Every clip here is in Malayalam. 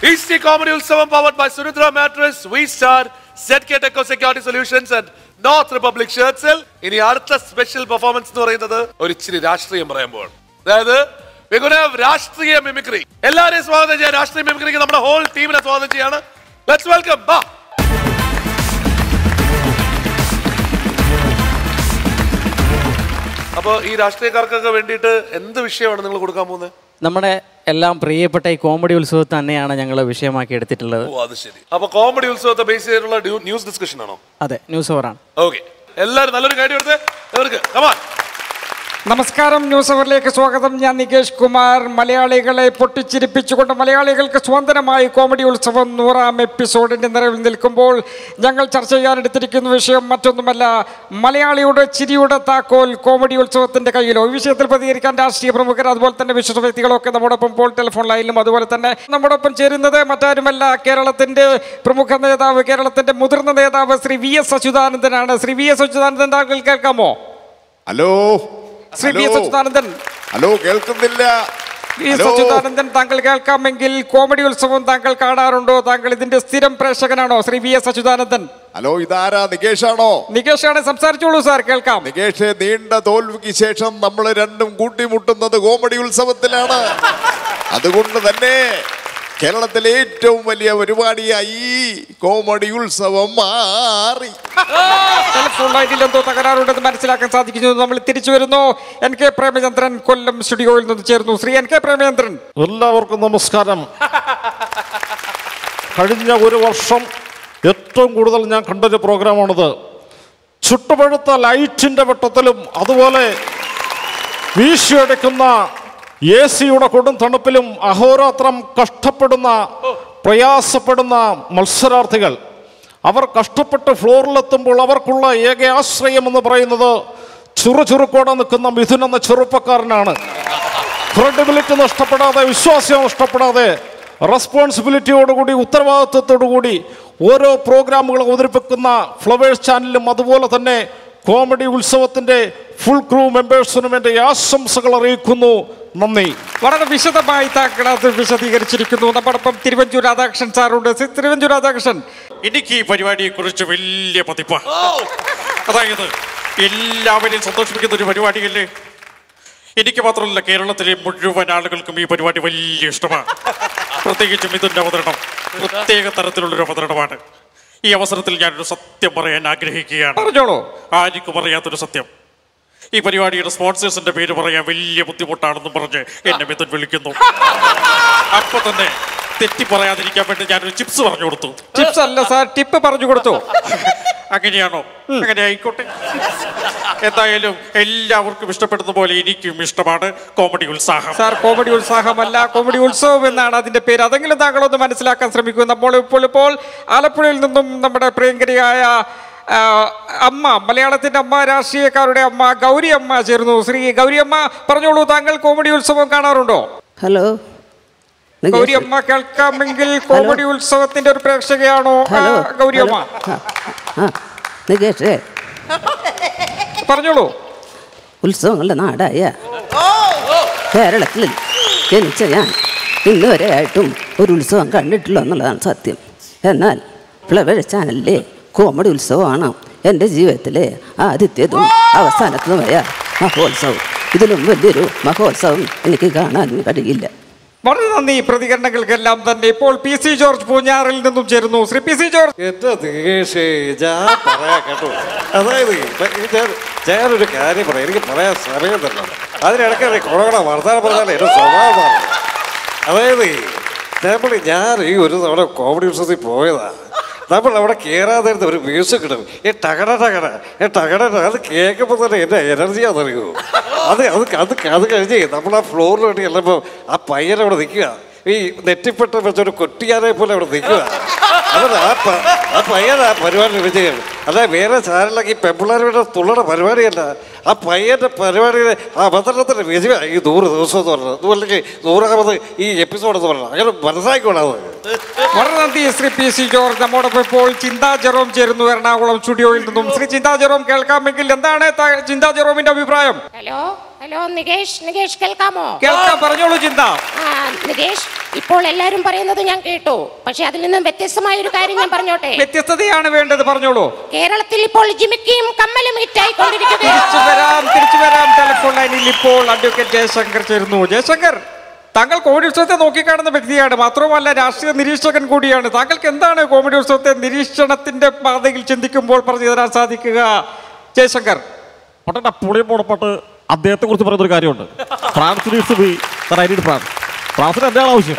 East comedy Utsavam powered by സുരുദ്ര മാട്രസ് വി സ്റ്റാർ സെറ്റ് കെ ടെക്കോ security solutions and north republic ഷർട്സിൽ ഇനി അടുത്ത സ്പെഷ്യൽ പെർഫോമൻസ് എന്ന് പറയുന്നത് ഒരു ഇച്ചിരി രാഷ്ട്രീയം പറയുമ്പോൾ അതായത് we're gonna have രാഷ്ട്രീയ മിമിക്രി എല്ലാവരെയും സ്വാഗതം ചെയ്യാൻ രാഷ്ട്രീയ മിമിക്രിക്ക് നമ്മുടെ ഹോൾ ടീമിനെ സ്വാഗതം ചെയ്യാണ് ലെറ്റ്സ് വെൽക്കം ബാ അപ്പോ ഈ രാഷ്ട്രീയക്കാർക്കൊക്കെ വേണ്ടിയിട്ട് എന്ത് വിഷയമാണ് നിങ്ങൾ കൊടുക്കാൻ പോകുന്നത് നമ്മുടെ എല്ലാം പ്രിയപ്പെട്ട ഈ കോമഡി ഉത്സവം തന്നെയാണ് ഞങ്ങൾ വിഷയമാക്കി എടുത്തിട്ടുള്ളത് ഓ അത് ശരി അപ്പൊ കോമഡി ഉത്സവത്തെ ബേസ് ചെയ്തിട്ടുള്ള ന്യൂസ് ഡിസ്കഷൻ ആണോ അതെ ന്യൂസ് ഓവറാണ് ഓക്കെ എല്ലാവരും നല്ലൊരു കാര്യം എടുത്ത് ഇവർക്ക് കമാൻ നമസ്കാരം ന്യൂസ് അവറിലേക്ക് സ്വാഗതം ഞാൻ നികേഷ് കുമാർ മലയാളികളെ പൊട്ടിച്ചിരിപ്പിച്ചുകൊണ്ട് മലയാളികൾക്ക് സ്വന്തനമായി കോമഡി ഉത്സവം നൂറാം എപ്പിസോഡിന്റെ നിറവിൽ നിൽക്കുമ്പോൾ ഞങ്ങൾ ചർച്ച ചെയ്യാനെടുത്തിരിക്കുന്ന വിഷയം മറ്റൊന്നുമല്ല മലയാളിയുടെ ചിരിയുടെ താക്കോൽ കോമഡി ഉത്സവത്തിന്റെ കയ്യിലോ ഈ വിഷയത്തിൽ പ്രതികരിക്കാൻ രാഷ്ട്രീയ പ്രമുഖർ അതുപോലെ തന്നെ വിശിഷ്ട വ്യക്തികളൊക്കെ നമ്മോടൊപ്പം ഇപ്പോൾ ടെലിഫോൺ ലൈനിലും അതുപോലെ തന്നെ നമ്മോടൊപ്പം ചേരുന്നത് മറ്റാരുമല്ല കേരളത്തിന്റെ പ്രമുഖ നേതാവ് കേരളത്തിന്റെ മുതിർന്ന നേതാവ് ശ്രീ വി എസ് അച്യുതാനന്ദനാണ് ശ്രീ വി എസ് അച്യുതാനന്ദൻ താങ്കൾ കേൾക്കാമോ hello Shri V S hello Achuthanandan hello കേൾക്കുന്നില്ല വി എസ് ഹലോ അച്യുതാനന്ദൻ താങ്കൾ കേൾക്കാമെങ്കിൽ കോമഡി ഉത്സവം താങ്കൾ കാണാറുണ്ടോ താങ്കൾ ഇതിന്റെ സ്ഥിരം പ്രേക്ഷകനാണോ Shri V S Achuthanandan hello ഇതാരാ നികേഷാണോ നികേഷാണ് സംസാരിച്ചോളൂ സാർ കേൾക്കാം നികേഷ് നീണ്ട തോൽവിക്ക് ശേഷം നമ്മൾ രണ്ടും കൂട്ടിമുട്ടുന്നത് കോമഡി ഉത്സവത്തിലാണ് അതുകൊണ്ട് തന്നെ കേരളത്തിലെ ഏറ്റവും വലിയ പരിപാടിയായി ഈ കോമഡി ഉത്സവം മാറി ടെലിഫോൺ ലൈനിൽ എന്തോ തകരാറുണ്ടെന്ന് മനസ്സിലാക്കാൻ സാധിക്കുന്നു നമ്മൾ തിരിച്ചു വരുന്നു എൻ കെ പ്രേമചന്ദ്രൻ കൊല്ലം സ്റ്റുഡിയോയിൽ നിന്ന് ചേർന്നു ശ്രീ എൻ കെ പ്രേമചന്ദ്രൻ എല്ലാവർക്കും നമസ്കാരം കഴിഞ്ഞ ഒരു വർഷം ഏറ്റവും കൂടുതൽ ഞാൻ കണ്ടൊരു പ്രോഗ്രാമാണിത് ചുട്ടുപഴുത്ത ലൈറ്റിൻ്റെ വെട്ടത്തിലും അതുപോലെ വീശിയടിക്കുന്ന എ സിയുടെ കൊടും തണുപ്പിലും അഹോരാത്രം കഷ്ടപ്പെടുന്ന പ്രയാസപ്പെടുന്ന മത്സരാർത്ഥികൾ അവർ കഷ്ടപ്പെട്ട് ഫ്ലോറിലെത്തുമ്പോൾ അവർക്കുള്ള ഏക ആശ്രയം എന്ന് പറയുന്നത് ചുറുചുറുക്കോടെ നിൽക്കുന്ന മിഥുൻ എന്ന ചെറുപ്പക്കാരനാണ് ക്രെഡിബിലിറ്റി നഷ്ടപ്പെടാതെ വിശ്വാസം നഷ്ടപ്പെടാതെ റെസ്പോൺസിബിലിറ്റിയോടുകൂടി ഉത്തരവാദിത്വത്തോടുകൂടി ഓരോ പ്രോഗ്രാമുകൾ അവതരിപ്പിക്കുന്ന ഫ്ലവേഴ്സ് ചാനലിലും അതുപോലെ തന്നെ കോമഡി ഉത്സവത്തിൻ്റെ ഫുൾ ക്രൂ മെമ്പേഴ്സിനും എൻ്റെ ആശംസകൾ അറിയിക്കുന്നു നന്ദി വളരെ വിശദമായി താങ്കൾ അത് വിശദീകരിച്ചിരിക്കുന്നു നമ്മോടൊപ്പം തിരുവഞ്ചൂർ രാധാകൃഷ്ണൻ സാറുണ്ട് ശ്രീ തിരുവഞ്ചൂർ രാധാകൃഷ്ണൻ എനിക്ക് ഈ പരിപാടിയെ കുറിച്ച് വലിയ പതിപ്പ അതായത് എല്ലാവരെയും സന്തോഷിപ്പിക്കുന്ന ഒരു പരിപാടിയല്ലേ എനിക്ക് മാത്രമല്ല കേരളത്തിലെ മുഴുവൻ ആളുകൾക്കും ഈ പരിപാടി വലിയ ഇഷ്ടമാണ് പ്രത്യേകിച്ചും ഇതിന്റെ അവതരണം പ്രത്യേക തരത്തിലുള്ളൊരു അവതരണമാണ് ഈ അവസരത്തിൽ ഞാനൊരു സത്യം പറയാൻ ആഗ്രഹിക്കുകയാണ് പറഞ്ഞോളൂ ആർക്കും അറിയാത്തൊരു സത്യം ഈ പരിപാടിയുടെ സ്പോൺസേഴ്സിന്റെ പേര് പറയാൻ വലിയ ബുദ്ധിമുട്ടാണെന്നും പറഞ്ഞ് എന്നെ മിഥുൻ വിളിക്കുന്നു അപ്പൊ തന്നെ തെറ്റി പറയാതിരിക്കാൻ വേണ്ടി ഞാനൊരു ചിപ്സ് പറഞ്ഞു കൊടുത്തു ടിപ്സ് അല്ല സാർ ടിപ്പ് പറഞ്ഞു കൊടുത്തു അങ്ങനെയാണോ അങ്ങനെ ആയിക്കോട്ടെ എന്തായാലും എല്ലാവർക്കും ഇഷ്ടപ്പെടുന്ന പോലെ എനിക്കും ഇഷ്ടമാണ് കോമഡി ഉത്സാഹം സാർ കോമഡി ഉത്സാഹമല്ല കോമഡി ഉത്സവം എന്നാണ് അതിന്റെ പേര് അതെങ്കിലും താങ്കളൊന്ന് മനസ്സിലാക്കാൻ ശ്രമിക്കൂ നമ്മൾ ഇപ്പോൾ ഇപ്പോൾ ആലപ്പുഴയിൽ നിന്നും നമ്മുടെ പ്രിയങ്കരിയായ ആ, അമ്മ മലയാളത്തിന്റെ അമ്മ രാഷ്ട്രീയക്കാരുടെ അമ്മ ഗൗരി അമ്മ ചേർന്നു ശ്രീ ഗൗരി അമ്മ പറഞ്ഞോളൂ താങ്കൾ കോമഡി ഉത്സവം കാണാറുണ്ടോ ഹലോ നികേഷ്. ഗൗരി അമ്മ കേൾക്കാമെങ്കിൽ കോമഡി ഉത്സവത്തിന്റെ ഒരു പ്രേക്ഷകയാണോ ആ, ഹലോ ഗൗരി അമ്മ ആ, ആ നികേഷേ പറഞ്ഞോളൂ ഉത്സവങ്ങളുടെ നാടായ കേരളത്തിൽ ജനിച്ച ഞാൻ ഇന്ന് വരെ ആയിട്ടും ഒരു ഉത്സവം കണ്ടിട്ടില്ല എന്നുള്ളതാണ് സത്യം എന്നാൽ ഫ്ലവേഴ്സ് ചാനലിലെ കോമഡി ഉത്സവമാണ് എൻ്റെ ജീവിതത്തിലെ ആദ്യത്തേതും അവസാനത്തതുമായ മഹോത്സവം ഇതിലും വലിയൊരു മഹോത്സവം എനിക്ക് കാണാൻ കഴിയില്ല വളരെ നന്ദി ഈ പ്രതികരണങ്ങൾക്കെല്ലാം തന്നെ ഇപ്പോൾ പി സി ജോർജ് പൂഞ്ഞാറിൽ നിന്നും ചേരുന്നു ശ്രീ പി സി ജോർജ് എന്റെ നികേഷേ ഞാൻ പറയാ കേട്ടോ അതായത് ഇപ്പൊ ഈ ഞാൻ ഞാനൊരു കാര്യം പറയാം എനിക്ക് പറയാൻ സമയം തരണം അതിനിടയ്ക്ക് കുളകള വർത്താനം പറഞ്ഞാൽ എന്റെ സ്വഭാവമാണ് അതായത് നമ്മൾ ഞാൻ ഈ ഒരു തവണ കോമഡി ഉത്സവത്തിൽ പോയതാ നമ്മൾ അവിടെ കയറാതെ ഇരുന്ന ഒരു മ്യൂസിക് ഇടും ഈ ടകട ടകട ഈ ടകട ടകട അത് കേൾക്കുമ്പോൾ തന്നെ എൻ്റെ എനർജിയാണെന്നറിയോ അത് അത് അത് അത് കഴിഞ്ഞ് നമ്മൾ ആ ഫ്ലോറിലോട്ട് ചെല്ലുമ്പോൾ ആ പയ്യൻ അവിടെ നിൽക്കുക ഈ നെറ്റിപ്പെട്ട് വെച്ചൊരു കൊട്ടിയാനെ പോലെ അവിടെ നിൽക്കുക അവർ ആ പ- ആ പയ്യൻ ആ പരിപാടി വിജയം അല്ല വേറെ ചാനലൊക്കെ ഈ പെമ്പിള്ളേരുടെ തുള്ളയുടെ പരിപാടിയല്ല ആ പയ്യന്റെ പരിപാടിയുടെ ആ അവതരണത്തിന്റെ വിജയ ഈ നൂറ് ദിവസം എന്ന് പറഞ്ഞത് അതുമല്ലെങ്കിൽ നൂറാമത് ഈ എപ്പിസോഡ് എന്ന് പറഞ്ഞത് അങ്ങനെ മനസ്സിലാക്കിക്കോളാം വളരെ നന്ദി ശ്രീ പി സി ജോർജ് നമ്മോടൊപ്പം ഇപ്പോൾ ചിന്താ ജെറോം ചേരുന്നു എറണാകുളം സ്റ്റുഡിയോയിൽ നിന്നും ശ്രീ ചിന്താ ജെറോം കേൾക്കാമെങ്കിൽ എന്താണ് ത- ചിന്താ ജെറോമിന്റെ അഭിപ്രായം ഹലോ ഹലോ നികേഷ് നികേഷ് കേൾക്കാമോ കേൾക്കാം പറഞ്ഞോളൂ ചിന്ത ആ നികേഷ് ഇപ്പോൾ എല്ലാരും പറയുന്നത് ഞാൻ കേട്ടു പക്ഷെ അതിൽ നിന്നും വ്യത്യസ്തമായ ഒരു കാര്യം ഞാൻ പറഞ്ഞോട്ടെ വ്യത്യസ്തതയാണ് വേണ്ടത് പറഞ്ഞോളൂ കേരളത്തിൽ ഇപ്പോൾ ജിമിക്കിയും കമ്മലും തിരിച്ചു ഹിറ്റായിക്കൊണ്ടിരിക്കുകയാണ് വരാം തിരിച്ചു വരാം ടെലിഫോൺ ലൈനിൽ ഇപ്പോൾ അഡ്വക്കേറ്റ് ജയശങ്കർ ചേരുന്നു ജയശങ്കർ താങ്കൾ കോമഡി ഉത്സവത്തെ നോക്കിക്കാണുന്ന വ്യക്തിയാണ് മാത്രമല്ല രാഷ്ട്രീയ നിരീക്ഷകൻ കൂടിയാണ് താങ്കൾക്ക് എന്താണ് കോമഡി ഉത്സവത്തെ നിരീക്ഷണത്തിന്റെ പാതയിൽ ചിന്തിക്കുമ്പോൾ പറഞ്ഞു തരാൻ സാധിക്കുക ജയശങ്കർ പട്ടേട്ട പുളിയും പോണപ്പാട്ട് അദ്ദേഹത്തെ കുറിച്ച് പറയുന്ന ഒരു കാര്യമുണ്ട് France needs B I need France ഫ്രാൻസിന് എന്താണ് ആവശ്യം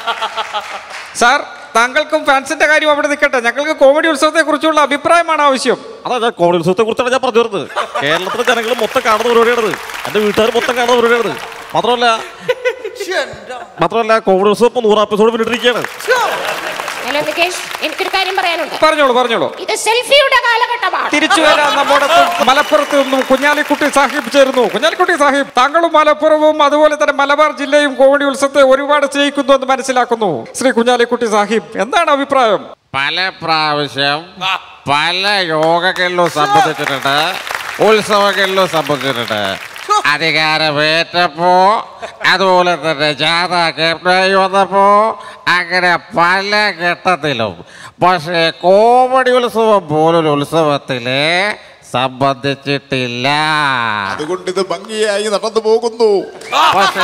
സാർ താങ്കൾക്കും ഫാൻസിന്റെ കാര്യം അവിടെ നിൽക്കട്ടെ ഞങ്ങൾക്ക് കോമഡി ഉത്സവത്തെ കുറിച്ചുള്ള അഭിപ്രായമാണ് ആവശ്യം അതാ ഞാൻ കോമഡി ഉത്സവത്തെ കുറിച്ചാണ് ഞാൻ പറഞ്ഞു വരുന്നത് കേരളത്തിലെ ജനങ്ങൾ മൊത്തം കാണുന്ന പരിപാടിയാണത് എൻ്റെ വീട്ടുകാർ മൊത്തം കാണുന്ന പരിപാടിയാണത് മാത്രമല്ല മാത്രമല്ല കോമഡി ഉത്സവം ഇപ്പൊ നൂറ് എപ്പിസോഡ് പിന്നിട്ടിരിക്കുകയാണ് ഹലോ നികേഷ് എനിക്കൊരു കാര്യം പറയാനുണ്ട് പറഞ്ഞോളൂ പറഞ്ഞോളൂ ഇത് സെൽഫിയുടെ കാലഘട്ടമാണ് തിരിച്ചു വരാൻ നമ്മുടെ മലപ്പുറത്ത് നിന്നും കുഞ്ഞാലിക്കുട്ടി സാഹിബ് ചേരുന്നു കുഞ്ഞാലിക്കുട്ടി സാഹിബ് താങ്കളും മലപ്പുറവും അതുപോലെ തന്നെ മലബാർ ജില്ലയും കോമഡി ഉത്സവത്തെ ഒരുപാട് സ്നേഹിക്കുന്നു എന്ന് മനസ്സിലാക്കുന്നു ശ്രീ കുഞ്ഞാലിക്കുട്ടി സാഹിബ് എന്താണ് അഭിപ്രായം പല പ്രാവശ്യം പല യോഗങ്ങളിലും സംബന്ധിച്ചിട്ടുണ്ട് ഉത്സവങ്ങളിലും സംബന്ധിച്ചിട്ടുണ്ട് അധികാരമേറ്റപ്പോ അതുപോലെ തന്നെ ജാഥ ക്യാപ്റ്റനായി വന്നപ്പോ അങ്ങനെ പല ഘട്ടത്തിലും പക്ഷേ കോമഡി ഉത്സവം പോലൊരു ഉത്സവത്തില് സംബന്ധിച്ചിട്ടില്ല അതുകൊണ്ട് ഇത് ഭംഗിയായി നടന്നു പോകുന്നു പക്ഷേ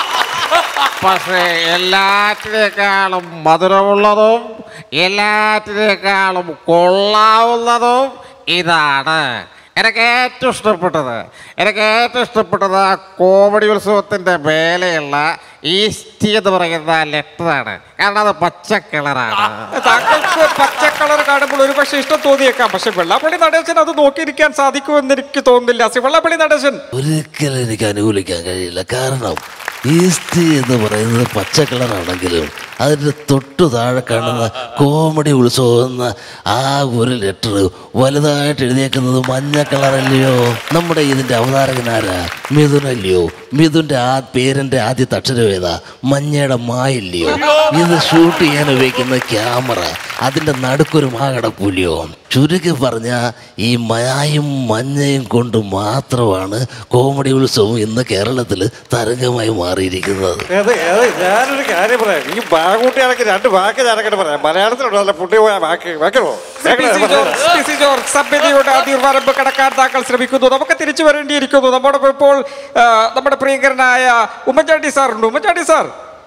പക്ഷേ എല്ലാറ്റിനേക്കാളും മധുരമുള്ളതും എല്ലാറ്റിനേക്കാളും കൊള്ളാവുന്നതും ഇതാണ് എനിക്ക് ഏറ്റവും ഇഷ്ടപ്പെട്ടത് എനിക്ക് ഏറ്റവും ഇഷ്ടപ്പെട്ടത് ആ കോമഡി ഉത്സവത്തിൻ്റെ മേലെയുള്ള ഈസ്റ്റി എന്ന് പറയുന്ന ലെറ്ററാണ് കാരണം അത് പച്ച കളറാണ് താങ്കൾക്ക് പച്ച കളർ കാണുമ്പോൾ ഒരു പക്ഷേ ഇഷ്ടം തോന്നിയേക്കാം പക്ഷെ വെള്ളാപ്പള്ളി നടേശൻ അത് നോക്കിയിരിക്കാൻ സാധിക്കുമെന്ന് എനിക്ക് തോന്നുന്നില്ല ശ്രീ വെള്ളാപ്പള്ളി നടേശൻ ഒരിക്കലും എനിക്ക് അനുകൂലിക്കാൻ കഴിയില്ല കാരണം ഈസ്റ്റ് എന്ന് പറയുന്നത് പച്ച കളറാണെങ്കിലും അതിൻ്റെ തൊട്ടു താഴെ കാണുന്ന കോമഡി ഉത്സവം എന്ന ആ ഒരു ലെറ്റർ വലുതായിട്ട് എഴുതിയേക്കുന്നത് മഞ്ഞ കളറല്ലയോ നമ്മുടെ ഇതിൻ്റെ അവതാരകനാരാ മിഥുനല്ലയോ മിഥുൻ്റെ ആ പേരിൻ്റെ ആദ്യത്തെ അക്ഷരം ഏതാ മഞ്ഞയുടെ മായില്ലയോ ഇത് ഷൂട്ട് ചെയ്യാൻ ഉപയോഗിക്കുന്ന ക്യാമറ അതിൻ്റെ നടുക്കൊരു മാ കിടക്കൂലയോ ചുരുക്കി പറഞ്ഞ ഈ മായും മഞ്ഞയും കൊണ്ട് മാത്രമാണ് കോമഡി ഉത്സവം ഇന്ന് കേരളത്തിൽ തരംഗമായി മാറിയിരിക്കുന്നത് അതെ അതെ ഞാനൊരു കാര്യം പറയാം ഈ ബാഗൂട്ടിയാണെങ്കിൽ രണ്ട് വാക്ക് ഞാനങ്ങനെ പറയാം മലയാളത്തിലുണ്ടോ അല്ല പുട്ടി പോയ വാക്ക് വെക്കണോ Shri P C George, P C George സഭ്യതയുടെ അതിർവരമ്പ് കടക്കാൻ താങ്കൾ ശ്രമിക്കുന്നു നമുക്ക് തിരിച്ചു വരേണ്ടിയിരിക്കുന്നു നമ്മോടൊപ്പം ഇപ്പോൾ ആ, നമ്മുടെ പ്രിയങ്കരനായ ഉമ്മൻചാണ്ടി സാറുണ്ട് ഉമ്മൻചാണ്ടി സാർ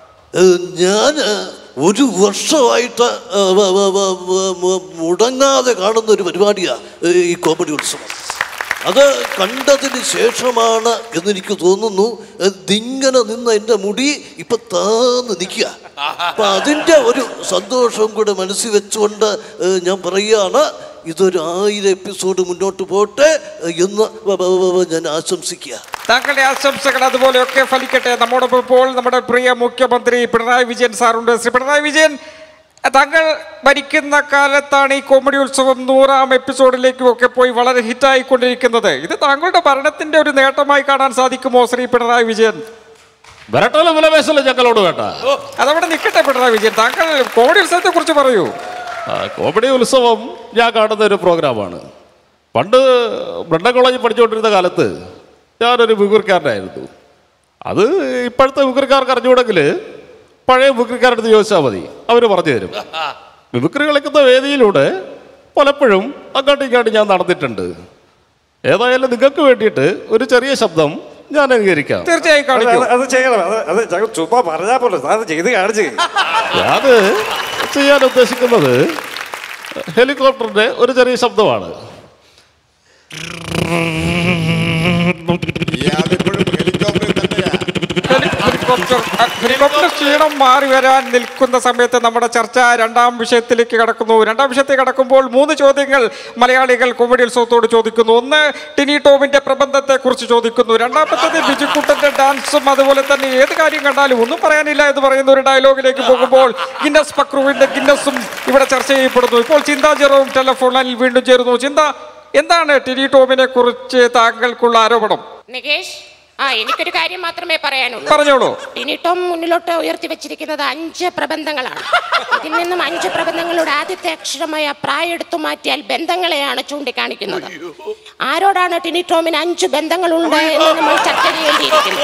ഞാൻ ഒരു വർഷമായിട്ട് ഏ, വ- വ- വ- വ- വ- മുടങ്ങാതെ കാണുന്ന ഒരു പരിപാടിയാണ് ഈ കോമഡി ഉത്സവം അത് കണ്ടതിന് ശേഷമാണ് എന്നെനിക്ക് തോന്നുന്നു ഇതിങ്ങനെ നിന്ന എൻ്റെ മുടി ഇപ്പൊ താന്ന് നിൽക്കുക അപ്പൊ അതിൻ്റെ ഒരു സന്തോഷവും കൂടെ മനസ്സിൽ വെച്ചുകൊണ്ട് ഏ, ഞാൻ പറയുകയാണ് ഇതൊരു ആയിരം എപ്പിസോഡ് മുന്നോട്ട് പോട്ടെ എന്ന് വ- വ- വ- വ- ഞാൻ ആശംസിക്കുക താങ്കളുടെ ആശംസകൾ അതുപോലെയൊക്കെ ഫലിക്കട്ടെ നമ്മോടൊപ്പം ഇപ്പോൾ നമ്മുടെ പ്രിയ മുഖ്യമന്ത്രി പിണറായി വിജയൻ സാറുണ്ട് ശ്രീ പിണറായി വിജയൻ താങ്കൾ ഭരിക്കുന്ന കാലത്താണ് ഈ കോമഡി ഉത്സവം നൂറാം എപ്പിസോഡിലേക്കും ഒക്കെ പോയി വളരെ ഹിറ്റായിക്കൊണ്ടിരിക്കുന്നത് ഇത് താങ്കളുടെ ഭരണത്തിന്റെ ഒരു നേട്ടമായി കാണാൻ സാധിക്കുമോ ശ്രീ പിണറായി വിജയൻ വരട്ടോലും വിലപേശലും ഞങ്ങളോട് വേണ്ട അതവിടെ നിൽക്കട്ടെ പിണറായി വിജയൻ താങ്കൾ കോമഡി ഉത്സവത്തെ കുറിച്ച് പറയൂ ആ, കോമഡി ഉത്സവം ഞാൻ കാണുന്ന ഒരു പ്രോഗ്രാമാണ് പണ്ട് ബ്രണ്ടൻ കോളേജിൽ പഠിച്ചുകൊണ്ടിരുന്ന കാലത്ത് ഞാനൊരു വികുർക്കാരനായിരുന്നു അത് ഇപ്പോഴത്തെ വികുർക്കാർക്ക് അറിഞ്ഞുകൂടെങ്കിൽ പഴയ വികുർക്കാരടുത്ത് ചോദിച്ചാൽ മതി അവർ പറഞ്ഞു തരും വികുറി കളിക്കുന്ന വേദിയിലൂടെ പലപ്പോഴും അങ്ങോട്ടും ഇങ്ങോട്ടും ഞാൻ നടന്നിട്ടുണ്ട് ഏതായാലും നിങ്ങൾക്ക് വേണ്ടിയിട്ട് ഒരു ചെറിയ ശബ്ദം ഞാൻ അനുകരിക്കാം തീർച്ചയായും അത് കാണിക്കൂ അത് ചെയ്യണം അത് അത് ഞങ്ങൾ ചുമ്മാ പറഞ്ഞാൽ പോലെ അത് ചെയ്ത് കാണിച്ച് അത് ചെയ്യാൻ ഉദ്ദേശിക്കുന്നത് ഹെലികോപ്റ്ററിന്റെ ഒരു ചെറിയ ശബ്ദമാണ് ഇയാളിപ്പോഴും ഹെലികോപ്റ്ററിൽ തന്നെയാ ഹെലികോപ്റ്റർ ഹെലികോപ്റ്റർ ക്ഷീണം മാറി വരാൻ നിൽക്കുന്ന സമയത്ത് നമ്മുടെ ചർച്ച രണ്ടാം വിഷയത്തിലേക്ക് കടക്കുന്നു രണ്ടാം വിഷയത്തിൽ കടക്കുമ്പോൾ മൂന്ന് ചോദ്യങ്ങൾ മലയാളികൾ കോമഡി ഉത്സവത്തോട് ചോദിക്കുന്നു ഒന്ന് ടിനി ടോമിന്റെ പ്രബന്ധത്തെ കുറിച്ച് ചോദിക്കുന്നു രണ്ടാമത്തത് ബിജുക്കുട്ടന്റെ ഡാൻസും അതുപോലെ തന്നെ ഏത് കാര്യം കണ്ടാലും ഒന്നും പറയാനില്ല എന്ന് പറയുന്ന ഒരു ഡയലോഗിലേക്ക് പോകുമ്പോൾ ഗിന്നസ് പക്രുവിന്റെ ഗിന്നസും ഇവിടെ ചർച്ച ചെയ്യപ്പെടുന്നു ഇപ്പോൾ ചിന്താ ജെറോം ടെലഫോണിൽ വീണ്ടും ചേരുന്നു ചിന്ത എന്താണ് ടിനി ടോമിനെ കുറിച്ച് താങ്കൾക്കുള്ള ആരോപണം നികേഷ് ആ എനിക്കൊരു കാര്യം മാത്രമേ പറയാനുള്ളൂ പറഞ്ഞോളൂ ഇനിയിട്ടും മുന്നിലോട്ട് ഉയർത്തി വെച്ചിരിക്കുന്നത് അഞ്ച് പ്രബന്ധങ്ങളാണ് ഇതിൽ നിന്നും അഞ്ച് പ്രബന്ധങ്ങളുടെ ആദ്യത്തെ അക്ഷരമായ പ്രായെടുത്തു മാറ്റിയാൽ ബന്ധങ്ങളെയാണ് ചൂണ്ടിക്കാണിക്കുന്നത് ആരോടാണ് ടിനിറ്റോമിന് അഞ്ച് ബന്ധങ്ങളുണ്ട് എന്ന് നമ്മൾ ചർച്ച ചെയ്യേണ്ടിയിരിക്കുന്നു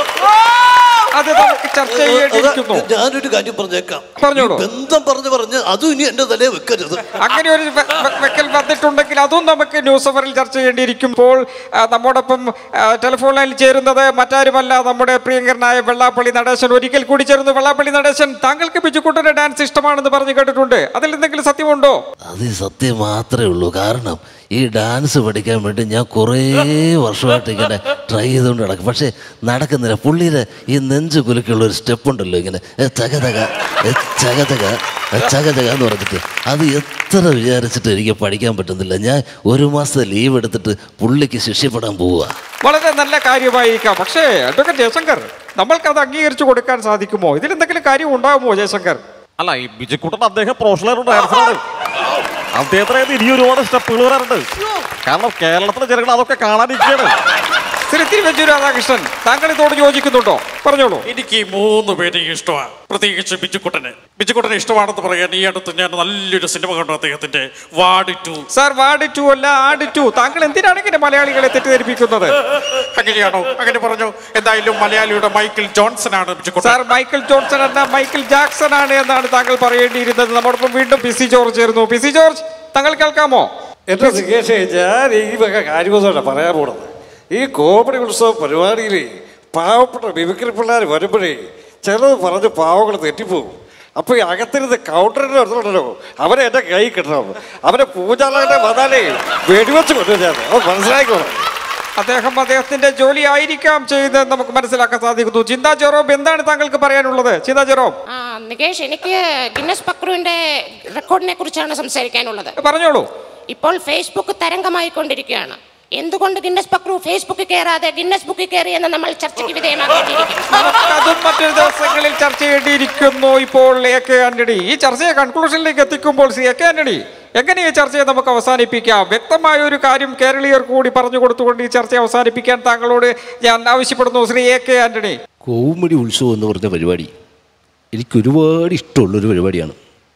അത് നമുക്ക് ചർച്ച ചെയ്യേണ്ടിയിരിക്കുന്നു ഞാനൊരു കാര്യം പറഞ്ഞേക്കാം പറഞ്ഞോളൂ. ഈ ബന്ധം പറഞ്ഞു പറഞ്ഞ് അതും ഇനി എന്റെ തലേ വെക്കരുത് അങ്ങനെ ഒരു വെ- വെ- വെക്കൽ വന്നിട്ടുണ്ടെങ്കിൽ അതും നമുക്ക് ന്യൂസ് അവറിൽ ചർച്ച ചെയ്യേണ്ടിയിരിക്കുമ്പോൾ ആ, നമ്മോടൊപ്പം ആ, ടെലിഫോൺ ലൈനിൽ ചേരുന്നത് മറ്റാരുമല്ല നമ്മുടെ പ്രിയങ്കരനായ വെള്ളാപ്പള്ളി നടേശൻ ഒരിക്കൽ കൂടി ചേരുന്നു വെള്ളാപ്പള്ളി നടേശൻ താങ്കൾക്ക് ബിജുക്കുട്ടന്റെ ഡാൻസ് ഇഷ്ടമാണെന്ന് പറഞ്ഞു കേട്ടിട്ടുണ്ട് അതിൽ എന്തെങ്കിലും സത്യമുണ്ടോ അത് ഈ സത്യം മാത്രമേ ഉള്ളൂ കാരണം ഈ ഡാൻസ് പഠിക്കാൻ വേണ്ടി ഞാൻ കുറേ വർഷമായിട്ട് ഇങ്ങനെ ട്രൈ ചെയ്തുകൊണ്ട് നടക്കും പക്ഷേ നടക്കുന്നില്ല പുള്ളിയുടെ ഈ നെഞ്ച് കുലുക്കുള്ള ഒരു സ്റ്റെപ്പ് ഉണ്ടല്ലോ ഇങ്ങനെ ഏ, ചകതക ഏ, ചകതക ഏ, ചകതക എന്ന് പറഞ്ഞിട്ട് അത് എത്ര വിചാരിച്ചിട്ട് എനിക്ക് പഠിക്കാൻ പറ്റുന്നില്ല ഞാൻ ഒരു മാസത്തെ ലീവ് എടുത്തിട്ട് പുള്ളിക്ക് ശിഷ്യപ്പെടാൻ പോവുക വളരെ നല്ല കാര്യമായിരിക്കാം പക്ഷേ അഡ്വക്കേറ്റ് ജയശങ്കർ നമ്മൾക്ക് അത് അംഗീകരിച്ചു കൊടുക്കാൻ സാധിക്കുമോ ഇതിൽ എന്തെങ്കിലും കാര്യം ഉണ്ടാകുമോ ജയശങ്കർ അല്ല ഈ ബിജുക്കുട്ടൻ അദ്ദേഹം പ്രൊഫഷണൽ ഡാൻസറാണ് അദ്ദേഹത്തിന് ഇനി ഒരുപാട് സ്റ്റെപ്പുകൾ വരാറുണ്ട് കാരണം കേരളത്തിലെ ജനങ്ങൾ അതൊക്കെ കാണാനിരിക്കുകയാണ് ശ്രീ തിരുവഞ്ചൂർ രാധാകൃഷ്ണൻ താങ്കൾ ഇതോട് യോജിക്കുന്നുണ്ടോ പറഞ്ഞോളൂ എനിക്ക് ഈ മൂന്ന് പേരെയും ഇഷ്ടമാണ് പ്രത്യേകിച്ച് ബിജുക്കുട്ടന് ബിജുക്കുട്ടനെ ഇഷ്ടമാണെന്ന് പറയാൻ ഈ അടുത്ത് ഞാൻ നല്ലൊരു സിനിമ കണ്ടു അദ്ദേഹത്തിന്റെ ward two sir ward two അല്ല ആഡ് ടു താങ്കൾ എന്തിനാണ് ഇങ്ങനെ മലയാളികളെ തെറ്റിദ്ധരിപ്പിക്കുന്നത് അങ്ങനെയാണോ അങ്ങനെ പറഞ്ഞു എന്തായാലും മലയാളിയുടെ മൈക്കിൾ ജോൺസൺ ആണ് ബിജുക്കുട്ടൻ സാർ മൈക്കിൾ ജോൺസൺ അല്ല മൈക്കിൾ ജാക്സൺ ആണ് എന്നാണ് താങ്കൾ പറയേണ്ടിയിരുന്നത് നമ്മോടൊപ്പം വീണ്ടും പി സി ജോർജ് ചേർന്നു പി സി ജോർജ് താങ്കൾ കേൾക്കാമോ എന്റെ സുഖേഷേ ഞാൻ ഈ വക കാര്യമൊന്നുമല്ല പറയാൻ പോണത് ഈ കോമഡി ഉത്സവ പരിപാടിയിൽ പാവപ്പെട്ട മിമിക്രി പിള്ളേർ വരുമ്പോഴേ ചിലത് പറഞ്ഞ് പാവങ്ങൾ തെറ്റിപ്പോകും അപ്പൊ ഈ അകത്തിരുന്ന് കൗണ്ടറിന്റെ അടുത്തുണ്ടല്ലോ അവനെ എന്റെ കൈ കിട്ടണം അവനെ പൂജാലയുടെ വന്നാലേ വെടിവെച്ച് കൊണ്ടു ഞാൻ അവൻ മനസ്സിലാക്കിക്കോണം അദ്ദേഹം അദ്ദേഹത്തിന്റെ ജോലി ആയിരിക്കാം ചെയ്യുന്നത് നമുക്ക് മനസ്സിലാക്കാൻ സാധിക്കുന്നു ചിന്താ ജെറോം എന്താണ് താങ്കൾക്ക് പറയാനുള്ളത് ചിന്താ ജെറോം ആ നികേഷ് എനിക്ക് ഗിന്നസ് പക്രുവിന്റെ റെക്കോർഡിനെ കുറിച്ചാണ് സംസാരിക്കാനുള്ളത് പറഞ്ഞോളൂ ഇപ്പോൾ ഫേസ്ബുക്ക് തരംഗമായിക്കൊണ്ടിരിക്കുകയാണ് എന്തുകൊണ്ട് ഗിന്നസ് പക്രു ഫേസ്ബുക്കിൽ കയറാതെ ഗിന്നസ് ബുക്കിൽ കയറി എന്ന് നമ്മൾ ചർച്ചയ്ക്ക് വിധേയമാക്കേണ്ടിയിരിക്കുന്നു അതും മറ്റൊരു ദിവസങ്ങളിൽ ചർച്ച ചെയ്യേണ്ടിയിരിക്കുന്നു ഇപ്പോൾ എ കെ ആന്റണി ഈ ചർച്ചയെ കൺക്ലൂഷനിലേക്ക് എത്തിക്കുമ്പോൾ സി എ കെ ആന്റണി എങ്ങനെ ഈ ചർച്ചയെ നമുക്ക് അവസാനിപ്പിക്കാം വ്യക്തമായ ഒരു കാര്യം കേരളീയർ കൂടി പറഞ്ഞു കൊടുത്തുകൊണ്ട് ഈ ചർച്ച അവസാനിപ്പിക്കാൻ താങ്കളോട് ഞാൻ ആവശ്യപ്പെടുന്നു Shri A K Antony comedy Utsavam എന്ന് പറഞ്ഞ പരിപാടി എനിക്ക് ഒരുപാട് ഇഷ്ടമുള്ളൊരു പരിപാടിയാണ്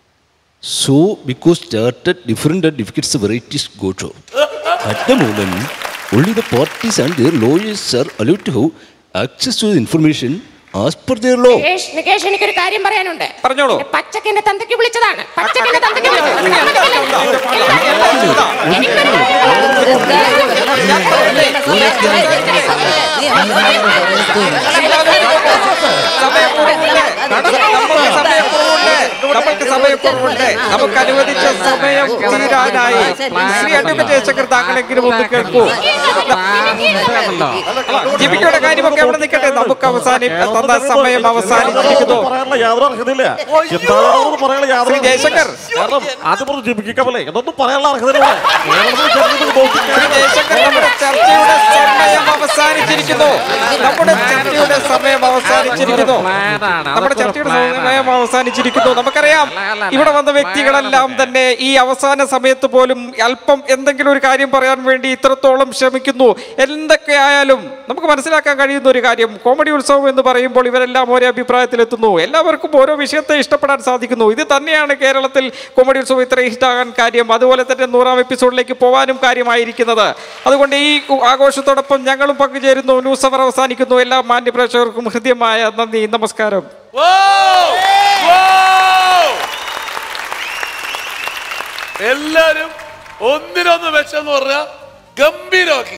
so because started different and deficits varieties go show at the moment only the parties and their lawyers are allowed to have access to information as per their law Nikesh Nikesh എനിക്കൊരു കാര്യം പറയാനുണ്ട് പറഞ്ഞോളൂ എന്നെ പച്ചക്കെന്റെ തന്തയ്ക്ക് വിളിച്ചതാണ് പച്ചക്കെന്റെ തന്തയ്ക്ക് സമയക്കുറവുണ്ട് നമുക്ക് സമയക്കുറവുണ്ട് നമ്മൾക്ക് സമയക്കുറവുണ്ട് നമുക്ക് അനുവദിച്ച സമയം തീരാനായി ശ്രീ അഡ്വക്കേറ്റ് ജയശങ്കർ താങ്കളെങ്കിലും ഒന്ന് കേൾക്കൂ ജിബിക്കയുടെ കാര്യമൊക്കെ അവിടെ നിൽക്കട്ടെ നമുക്ക് അവസാനി തന്ന സമയം അവസാനിച്ചിരിക്കുന്നു പറയാനുള്ള യാതൊരു അർഹതയില്ല ചിന്താധാരകളൊന്നും പറയാനുള്ള യാതൊരു ശ്രീ ജയശങ്കർ. കാരണം ആദ്യം പറഞ്ഞു ജപിക്കപ്പല്ലേ ഇതൊന്നും പറയാനുള്ള അർഹതയില്ല കേരളത്തിൽ ജനങ്ങൾക്ക് ബോധിക്കാൻ- ശ്രീ ജയശങ്കർ നമ്മുടെ ചർച്ചയുടെ സമയം അവസാനിച്ചിരിക്കുന്നു നമ്മുടെ ചർച്ചയുടെ സമയം അവസാനിച്ചിരിക്കുന്നു നമ്മുടെ ചർച്ചയുടെ സമയം അവസാനിച്ചിരിക്കുന്നു നമുക്കറിയാം ഇവിടെ വന്ന വ്യക്തികളെല്ലാം തന്നെ ഈ അവസാന സമയത്ത് പോലും അല്പം എന്തെങ്കിലും ഒരു കാര്യം പറയാൻ വേണ്ടി ഇത്രത്തോളം ശ്രമിക്കുന്നു എന്തൊക്കെ ആയാലും നമുക്ക് മനസ്സിലാക്കാൻ കഴിയുന്ന ഒരു കാര്യം കോമഡി ഉത്സവം എന്ന് പറയുമ്പോൾ ഇവരെല്ലാം ഒരേ അഭിപ്രായത്തിലെത്തുന്നു എല്ലാവർക്കും ഓരോ വിഷയത്തെ ഇഷ്ടപ്പെടാൻ സാധിക്കുന്നു ഇത് തന്നെയാണ് കേരളത്തിൽ കോമഡി ഉത്സവം ഇത്ര ഇഷ്ടമാകാൻ കാര്യം അതുപോലെ തന്നെ നൂറാം എപ്പിസോഡിലേക്ക് പോകാനും കാര്യമായിരിക്കുന്നത് അതുകൊണ്ട് ഈ ആഘോഷത്തോടൊപ്പം ഞങ്ങളും പങ്കുചേരുന്നു ന്യൂസ് അവർ അവസാനിക്കുന്നു എല്ലാ മാന്യ പ്രേക്ഷകർക്കും ഹൃദ്യമായ നന്ദി നമസ്കാരം എല്ലാരും ഒന്നിനൊന്ന് മെച്ചെന്ന് പറഞ്ഞ ഗംഭീരമാക്കി